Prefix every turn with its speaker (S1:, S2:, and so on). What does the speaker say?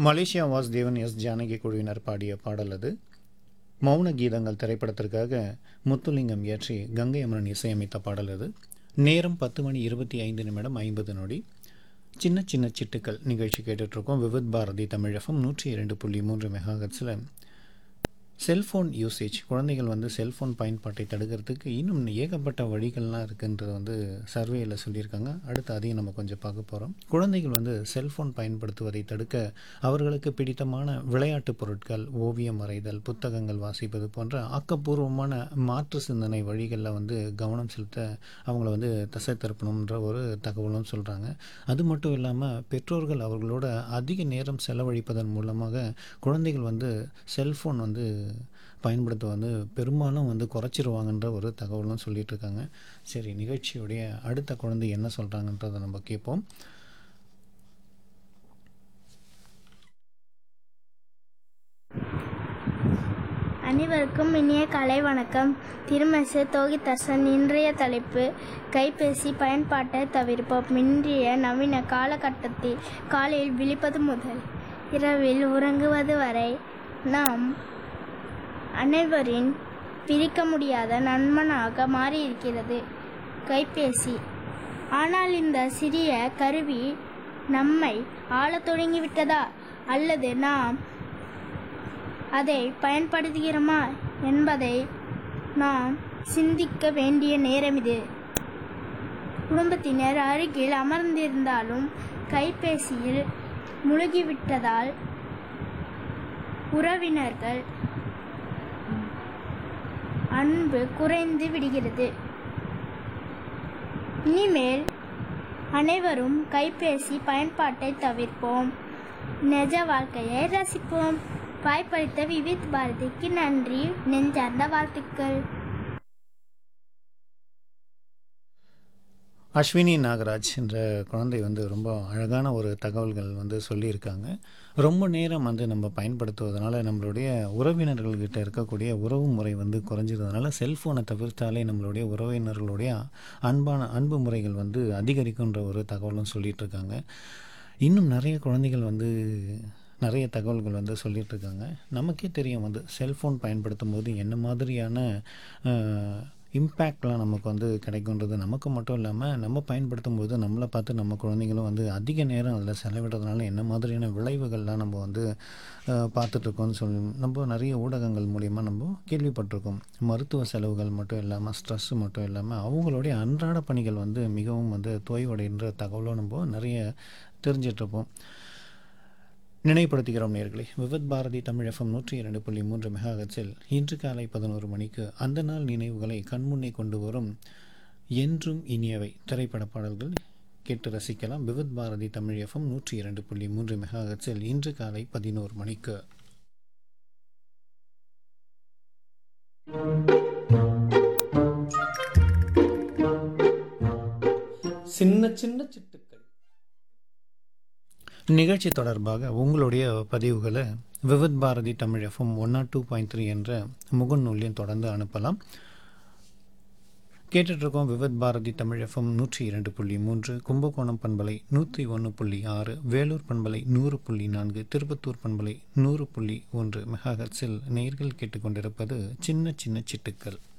S1: Malaysia Vasudevan S Janaki குழுவினர் பாடிய பாடல் அது மௌன கீதங்கள் திரைப்படத்திற்காக முத்துலிங்கம் இயற்றி கங்கை அமரன் இசையமைத்த பாடல் அது நேரம் பத்து மணி இருபத்தி ஐந்து நிமிடம் ஐம்பது நொடி சின்ன சின்ன சிட்டுக்கள் நிகழ்ச்சி கேட்டுட்ருக்கோம் விவித் பாரதி தமிழகம் நூற்றி இரண்டு புள்ளி மூன்று மெகாஹர்ட்ஸில் செல்ஃபோன் யூசேஜ் குழந்தைகள் வந்து செல்ஃபோன் பயன்பாட்டை தடுக்கிறதுக்கு இன்னும் ஏகப்பட்ட வழிகள்லாம் இருக்குன்றது வந்து சர்வேயில் சொல்லியிருக்காங்க அடுத்து அதையும் நம்ம கொஞ்சம் பார்க்க போகிறோம் குழந்தைகள் வந்து செல்ஃபோன் பயன்படுத்துவதை தடுக்க அவர்களுக்கு பிடித்தமான விளையாட்டுப் பொருட்கள் ஓவியம் வரைதல் புத்தகங்கள் வாசிப்பது போன்ற ஆக்கப்பூர்வமான மாற்று சிந்தனை வழிகளில் வந்து கவனம் செலுத்த அவங்கள வந்து தசை திருப்பணுன்ற ஒரு தகவலும் சொல்கிறாங்க அது மட்டும் இல்லாமல் பெற்றோர்கள் அவர்களோட அதிக நேரம் செலவழிப்பதன் மூலமாக குழந்தைகள் வந்து செல்ஃபோன் வந்து பயன்படுத்த வந்து பெரும்பாலும் வந்து குறைச்சிருவாங்கன்ற ஒரு தகவலும் சொல்லிட்டு இருக்காங்க சரி நிகழ்ச்சியுடைய அடுத்த குழந்தை என்ன சொல்கிறாங்கன்றதை நம்ம கேட்போம்
S2: அனைவருக்கும் இனிய கலை வணக்கம் திருமசு தோகிதர்சன் இன்றைய தலைப்பு கைபேசி பயன்பாட்டை தவிர்ப்போம் இன்றைய நவீன காலகட்டத்தில் காலையில் விழிப்பது முதல் இரவில் உறங்குவது வரை நாம் அனைவரின் பிரிக்க முடியாத நண்பனாக மாறியிருக்கிறது கைபேசி ஆனால் இந்த சிறிய கருவி நம்மை ஆளத் தொடங்கிவிட்டதா அல்லது நாம் அதை பயன்படுத்துகிறோமா என்பதை நாம் சிந்திக்க வேண்டிய நேரம் இது குடும்பத்தினர் அருகில் அமர்ந்திருந்தாலும் கைபேசியில் முழுகிவிட்டதால் உறவினர்கள் அன்பு குறைந்து விடுகிறது இனிமேல் அனைவரும் கைபேசி பயன்பாட்டை தவிர்ப்போம் நிஜ வாழ்க்கையை ரசிப்போம் வாய்ப்பளித்த விவித் பாரதிக்கு நன்றி நெஞ்சார்ந்த வாழ்த்துக்கள்
S1: அஸ்வினி நாகராஜ் என்ற குழந்தை வந்து ரொம்ப அழகான ஒரு தகவல்கள் வந்து சொல்லியிருக்காங்க ரொம்ப நேரம் வந்து நம்ம பயன்படுத்துவதனால நம்மளுடைய உறவினர்கள்கிட்ட இருக்கக்கூடிய உறவு முறை வந்து குறைஞ்சிறதுனால செல்ஃபோனை தவிர்த்தாலே நம்மளுடைய உறவினர்களுடைய அன்பான அன்பு முறைகள் வந்து அதிகரிக்குன்ற ஒரு தகவலும் சொல்லிட்டு இருக்காங்க இன்னும் நிறைய குழந்தைகள் வந்து நிறைய தகவல்கள் வந்து சொல்லிட்டு இருக்காங்க நமக்கே தெரியும் வந்து செல்ஃபோன் பயன்படுத்தும் போது என்ன மாதிரியான இம்பேக்ட்லாம் நமக்கு வந்து கிடைக்குன்றது நமக்கு மட்டும் இல்லாமல் நம்ம பயன்படுத்தும் போது நம்மளை பார்த்து நம்ம குழந்தைங்களும் வந்து அதிக நேரம் அதில் செலவிடுறதுனால என்ன மாதிரியான விளைவுகள்லாம் நம்ம வந்து பார்த்துட்ருக்கோம்னு சொல்லி நம்ம நிறைய ஊடகங்கள் மூலிமா நம்ம கேள்விப்பட்டிருக்கோம் மருத்துவ செலவுகள் மட்டும் இல்லாமல் ஸ்ட்ரெஸ் மட்டும் இல்லாமல் அவங்களுடைய அன்றாட பணிகள் வந்து மிகவும் வந்து தோய்வடைன்ற தகவலும் நம்ம நிறைய தெரிஞ்சிட்ருப்போம் நினைவுபடுத்துகிறோம் நேர்களே விவித் பாரதி தமிழ் எஃப்எம் நூற்றி இரண்டு புள்ளி மூன்று மெகாஹெட்ஸில் இன்று காலை பதினோரு மணிக்கு அந்த நாள் நினைவுகளை கண்முன்னே கொண்டு வரும் என்றும் இனியவை திரைப்பட பாடல்கள் கேட்டு ரசிக்கலாம் விவித் பாரதி தமிழ் எஃப்எம் நூற்றி இரண்டு புள்ளி மூன்று மெகாஹெட்ஸில் இன்று காலை பதினோரு மணிக்கு
S3: சின்ன சின்ன சிட்டுக்கள்
S1: நிகழ்ச்சி தொடர்பாக உங்களுடைய பதிவுகளை Vividh Bharati Tamil FM one nought two point three என்ற முகநூலையும் தொடர்ந்து அனுப்பலாம் கேட்டுட்ருக்கோம் விவித் பாரதி தமிழ் எஃப்எம் நூற்றி இரண்டு புள்ளி மூன்று கும்பகோணம் பண்பலை நூற்றி ஒன்று புள்ளி ஆறு வேலூர் பண்பலை நூறு புள்ளி நான்கு திருப்பத்தூர் பண்பலை நூறு புள்ளி ஒன்று மெகாஹர்ட்ஸில் நேர்கள் கேட்டுக்கொண்டிருப்பது சின்ன சின்ன சிட்டுக்கள்